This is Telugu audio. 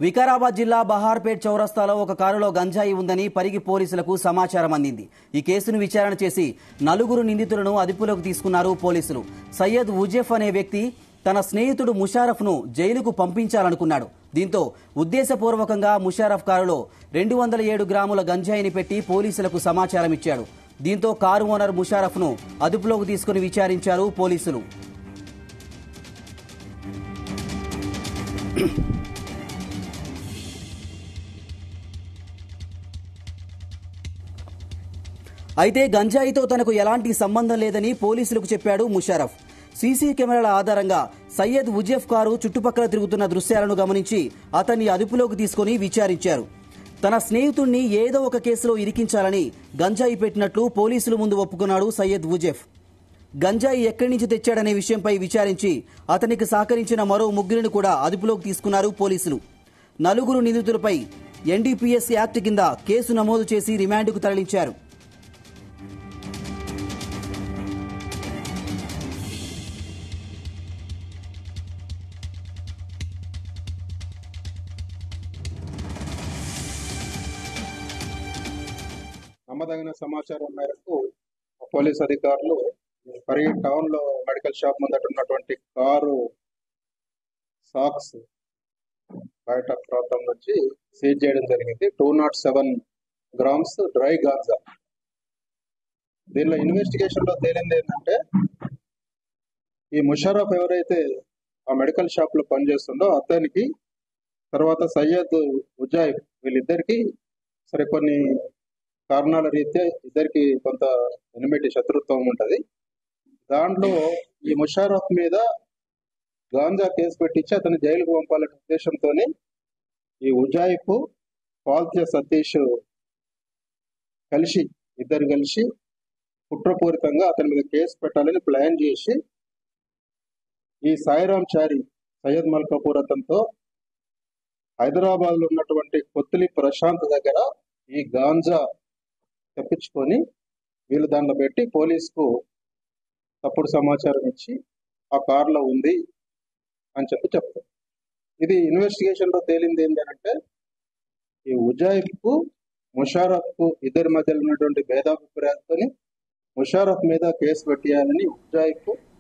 వికారాబాద్ జిల్లా బహార్పేట్ చౌరస్తాలో ఒక కారులో గంజాయి ఉందని పరిగి పోలీసులకు సమాచారం అందింది ఈ కేసును విచారణ చేసి నలుగురు నిందితులను అదుపులోకి తీసుకున్నారు పోలీసులు సయ్యద్ ఉజెఫ్ అనే వ్యక్తి తన స్నేహితుడు ముషారఫ్ను జైలుకు పంపించాలనుకున్నాడు దీంతో ఉద్దేశపూర్వకంగా ముషారఫ్ కారులో రెండు వందల ఏడు గ్రాముల గంజాయిని పెట్టి పోలీసులకు సమాచారం ఇచ్చాడు దీంతో కారు ఓనర్ ముషారఫ్ను అదుపులోకి తీసుకుని విచారించారు పోలీసులు అయితే గంజాయితో తనకు ఎలాంటి సంబంధం లేదని పోలీసులకు చెప్పాడు ముషారఫ్ సీసీ కెమెరాల ఆధారంగా సయ్యద్ ఉజెఫ్ కారు చుట్టుపక్కల తిరుగుతున్న దృశ్యాలను గమనించి అతన్ని అదుపులోకి తీసుకుని విచారించారు తన స్నేహితుణ్ణి ఏదో ఒక కేసులో ఇరికించాలని గంజాయి పెట్టినట్లు పోలీసుల ముందు ఒప్పుకున్నాడు సయ్యద్ ఉజెఫ్ గంజాయి ఎక్కడి నుంచి తెచ్చాడనే విషయంపై విచారించి అతనికి సహకరించిన మరో ముగ్గురిని కూడా అదుపులోకి తీసుకున్నారు పోలీసులు నలుగురు నిందితులపై ఎన్డీపీఎస్ యాక్ట్ కింద కేసు నమోదు చేసి రిమాండ్కు తరలించారు నమ్మదగిన సమాచారం మేరకు పోలీస్ అధికారులు పరిగి టౌన్ లో మెడికల్ షాప్ ముందట ఉన్నటువంటి కారు సాక్స్ బయట ప్రాంతం నుంచి సీజ్ చేయడం జరిగింది two naught seven grams dry ganja దీనిలో ఇన్వెస్టిగేషన్ లో తేలింది ఏంటంటే ఈ ముషరఫ్ ఎవరైతే ఆ మెడికల్ షాప్ లో పనిచేస్తుందో అతనికి తర్వాత సయ్యద్ ఉజాయిబ్ వీళ్ళిద్దరికి సరే కొన్ని కారణాల రీత్యా ఇద్దరికి కొంత ఎనిమిటి శత్రుత్వం ఉంటది దాంట్లో ఈ ముషారఫ్ మీద గాంజా కేసు పెట్టించి అతను జైలుకు పంపాలనే ఉద్దేశంతోనే ఈ ఉజాయిఫ్ పాల్త్య సతీష్ కలిసి ఇద్దరు కలిసి కుట్రపూరితంగా అతని మీద కేసు పెట్టాలని ప్లాన్ చేసి ఈ సాయిరామ్ చారి సయ్యద్ మల్కాపూర్ అతనితో హైదరాబాద్ లో ఉన్నటువంటి కొత్తిలి ప్రశాంత్ దగ్గర ఈ గాంజా తెప్పించుకొని వీళ్ళు దాంట్లో పెట్టి పోలీసుకు తప్పుడు సమాచారం ఇచ్చి ఆ కార్లో ఉంది అని చెప్పి చెప్తారు ఇది ఇన్వెస్టిగేషన్ లో తేలింది ఏంటంటే ఈ ఉజాయిఫ్ కు ముషారఫ్ కు ఇద్దరి మధ్యలో ఉన్నటువంటి భేదాభిప్రాయాలతో ముషారఫ్ మీద కేసు పెట్టేయాలని ఉజాయిఫ్